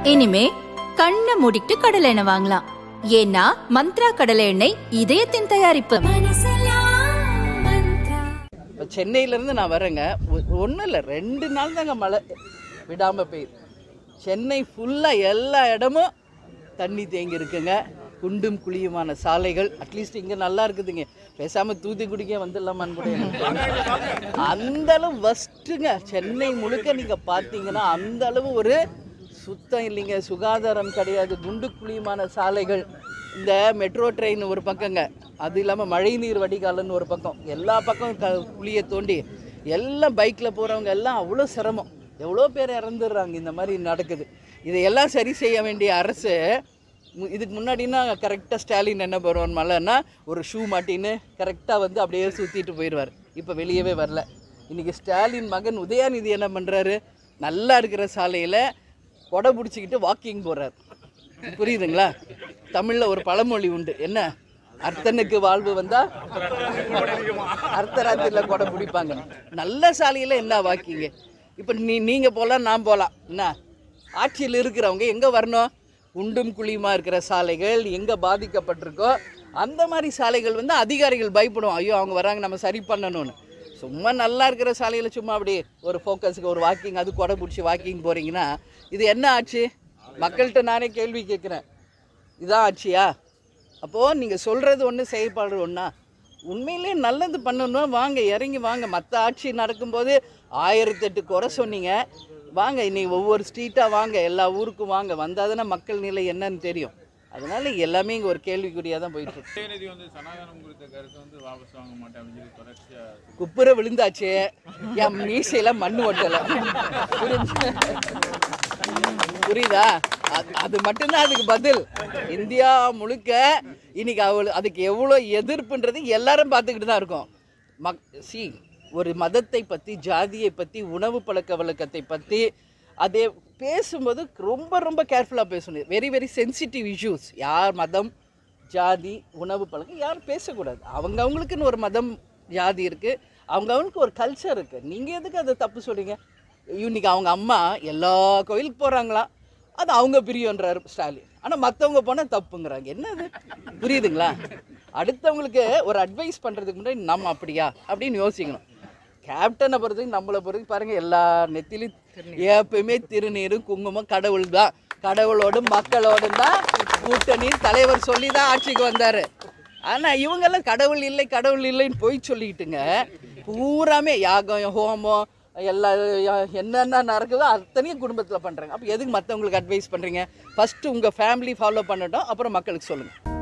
இனிமே கண்ணை மூடிட்டு கடலை எண்ணெய் வாங்கலாம் ஏன்னா மந்த்ரா கடலை எண்ணெய் இதயத்தின் தயாரிப்பு இப்போ சென்னையிலேருந்து நான் வரேங்க ஒன்றும் இல்லை ரெண்டு நாள் தாங்க மழை விடாமல் பெய்யுது சென்னை ஃபுல்லாக எல்லா இடமும் தண்ணி தேங்கி இருக்குங்க குண்டும் குழியுமான சாலைகள் அட்லீஸ்ட் இங்கே நல்லா இருக்குதுங்க பேசாமல் தூத்துக்குடிக்கே வந்துடலாமான்னு கூட எனக்கு தோணுது. அந்த அளவு வஸ்ட்டுங்க சென்னை முழுக்க நீங்கள் பார்த்தீங்கன்னா அந்த அளவு ஒரு சுத்தம் இல்லைங்க சுகாதாரம் கிடையாது குண்டு குழியுமான சாலைகள் இந்த மெட்ரோ ட்ரெயின் ஒரு பக்கங்க அது இல்லாமல் மழைநீர் வடிகாலன்னு ஒரு பக்கம் எல்லா பக்கம் க குழியை தோண்டி எல்லாம் பைக்கில் போகிறவங்க எல்லாம் அவ்வளோ சிரமம் எவ்வளோ பேர் இறந்துடுறாங்க இந்த மாதிரி நடக்குது இதையெல்லாம் சரி செய்ய வேண்டிய அரசு மு- இதுக்கு முன்னாடினா கரெக்டாக ஸ்டாலின் என்ன பண்ணுவார் மழைன்னா ஒரு ஷூ மாட்டின்னு கரெக்டாக வந்து அப்படியே சுற்றிட்டு போயிடுவார் இப்போ வெளியவே வரல இன்றைக்கி ஸ்டாலின் மகன் உதயாநிதி என்ன பண்ணுறாரு நல்லா இருக்கிற சாலையில் கொடை பிடிச்சிக்கிட்டு வாக்கிங் போகிறார் புரியுதுங்களா தமிழில் ஒரு பழமொழி உண்டு என்ன அர்த்தனுக்கு வாழ்வு வந்தா அர்த்தராத்திரியில் கொடை பிடிப்பாங்க நல்ல சாலையில் என்ன வாக்கிங்க இப்போ நீ நீங்கள் போகலாம் நான் போகலாம் என்ன ஆட்சியில் இருக்கிறவங்க எங்கே வரணும் குண்டும் குழியுமா இருக்கிற சாலைகள் எங்கே பாதிக்கப்பட்டிருக்கோ அந்த மாதிரி சாலைகள் வந்து அதிகாரிகள் பயப்படும் ஐயோ அவங்க வராங்க நம்ம சரி பண்ணணும்னு சும்மா நல்லா இருக்கிற சாலையில் சும்மா அப்படி ஒரு ஃபோக்கஸுக்கு ஒரு வாக்கிங் அது கொடை பிடிச்சி வாக்கிங் போகிறீங்கன்னா இது என்ன ஆச்சு மக்கள்கிட்ட நானே கேள்வி கேட்குறேன் இதான் ஆட்சியா அப்போது நீங்கள் சொல்கிறது ஒன்று செயல்பாடு ஒன்றா உண்மையிலே நல்லது பண்ணணும் வாங்க இறங்கி வாங்க மற்ற ஆட்சி நடக்கும்போது ஆயிரத்தெட்டு குறை சொன்னீங்க வாங்க இன்னைக்கு ஒவ்வொரு ஸ்ட்ரீட்டாக வாங்க எல்லா ஊருக்கும் வாங்க வந்தால் தானே மக்கள் நிலை என்னன்னு தெரியும் அதனால எல்லாமே இங்கே ஒரு கேள்விக்குறியாக தான் போயிட்டு இருக்கு உதயநிதி வந்து சனாதனம் குறித்த கருத்தை வந்து வாபஸ் வாங்க மாட்டேன் அப்படின்னு சொல்லி தொடர்ச்சியா குப்புற விழுந்தாச்சு என் மீசையில மண்ணு ஒட்டலை புரியுதா அது- அது மட்டும்தான் அதுக்கு பதில் இந்தியா முழுக்க இன்னைக்கு அவள் அதுக்கு எவ்வளோ எதிர்ப்புன்றது எல்லாரும் பார்த்துக்கிட்டு தான் இருக்கோம் மக் சி ஒரு மதத்தை பற்றி ஜாதியை பற்றி உணவு பழக்க வழக்கத்தை பற்றி அதே பேசும்போது ரொம்ப ரொம்ப கேர்ஃபுல்லாக பேசணும் வெரி வெரி சென்சிட்டிவ் இஷ்யூஸ் யார் மதம் ஜாதி உணவு பழக்கம் யாரும் பேசக்கூடாது அவங்க அவங்களுக்குன்னு ஒரு மதம் ஜாதி இருக்குது அவங்க அவங்களுக்கு ஒரு கல்ச்சர் இருக்குது நீங்கள் எதுக்கு அதை தப்பு சொல்றீங்க இன்னைக்கு அவங்க அம்மா எல்லா கோயிலுக்கு போகிறாங்களாம் அது அவங்க பிரியன்றாரு ஸ்டாலின் ஆனால் மற்றவங்க போனால் தப்புங்கிறாங்க என்னது புரியுதுங்களா அடுத்தவங்களுக்கு ஒரு அட்வைஸ் பண்ணுறதுக்கு முன்னாடி நம்ம அப்படியா அப்படின்னு யோசிக்கணும் கேப்டனை பொறுத்தவரைக்கும் நம்மளை பொறுத்தவரைக்கும் பாருங்கள் எல்லா நெத்திலையும் எப்பயுமே திருநீர் குங்குமம் கடவுள் தான் கடவுளோடும் மக்களோடும் தான் கூட்டணி தலைவர் சொல்லி தான் ஆட்சிக்கு வந்தார் ஆனால் இவங்கெல்லாம் கடவுள் இல்லை கடவுள் இல்லைன்னு போய் சொல்லிக்கிட்டுங்க பூராமே யாகம் ஹோமம் எல்லா யா- என்னென்ன நடக்குதோ அத்தனையும் குடும்பத்தில் பண்ணுறாங்க அப்போ எதுக்கு மற்றவங்களுக்கு அட்வைஸ் பண்ணுறீங்க ஃபஸ்ட்டு உங்கள் ஃபேமிலி ஃபாலோ பண்ணட்டும் அப்புறம் மக்களுக்கு சொல்லுங்கள்